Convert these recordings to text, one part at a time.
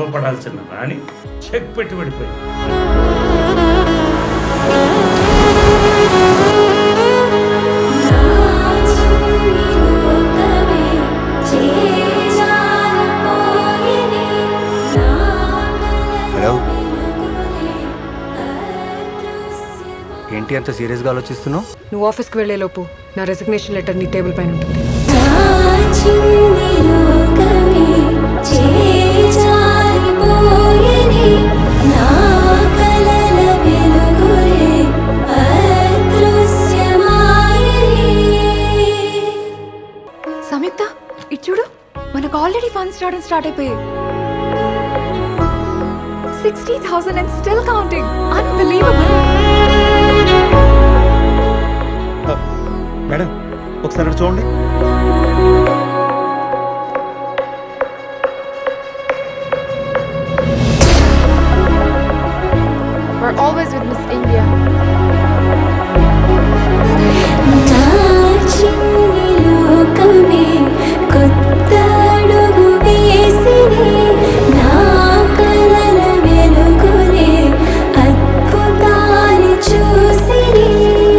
గర్వపడాల్సిన రాణి check పెట్టి పడిపోయింది hello ఏంటి అంత సీరియస్గా ఆలోచిస్తున్నావు నువ్వు ఆఫీస్కి వెళ్లే లోపు నా రెసిగ్నేషన్ లెటర్ నీ టేబుల్ పైన ఉంటుంది సంయుక్త ఇటు చూడు మనకు ఆల్రెడీ ఫండ్స్ రావడం స్టార్ట్ అయిపోయాయి sixty thousand and still counting unbelievable madam ఒకసారి అటు చూడండి We're always with Miss India. కొత్త అడుగు వేసినే నా కలల వెలుగునే అద్భుతాన్ని చూసినే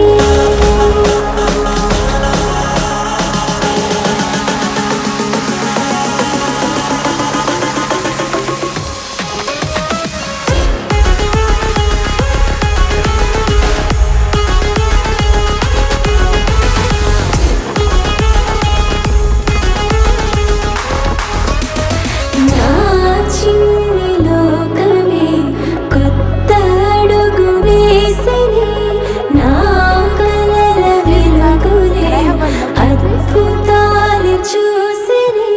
నా చిన్ని లోకమే కొత్త అడుగు వేసినే నా కలల వెలుగునే అద్భుతాలు చూసినే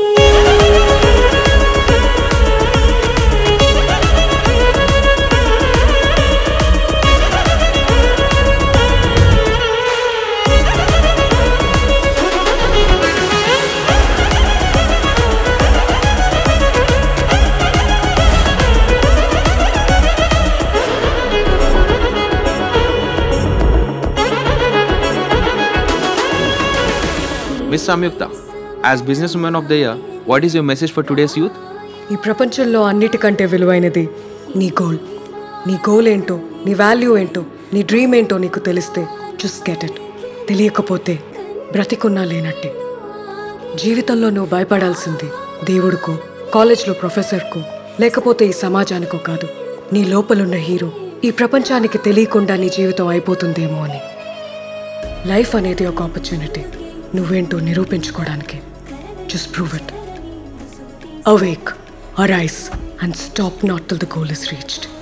Miss Samyukta, as Businesswoman of the Year, what is your message for today's youth? ఈ ప్రపంచంలో అన్నిటికంటే విలువైనది నీ గోల్ నీ గోల్ ఏంటో నీ వాల్యూ ఏంటో నీ డ్రీమ్ ఏంటో నీకు తెలిస్తే జస్ట్ గెట్ ఇట్ తెలియకపోతే బ్రతికున్నా లేనట్టే జీవితంలో నువ్వు భయపడాల్సింది దేవుడికో కాలేజ్లో ప్రొఫెసర్కో లేకపోతే ఈ సమాజానికో కాదు నీ లోపలున్న హీరో ఈ ప్రపంచానికి తెలియకుండా నీ జీవితం అయిపోతుందేమో అని లైఫ్ అనేది ఒక ఆపర్చునిటీ నువ్వేంటో నిరూపించుకోవడానికి just prove it Awake, arise, and stop not till the goal is reached.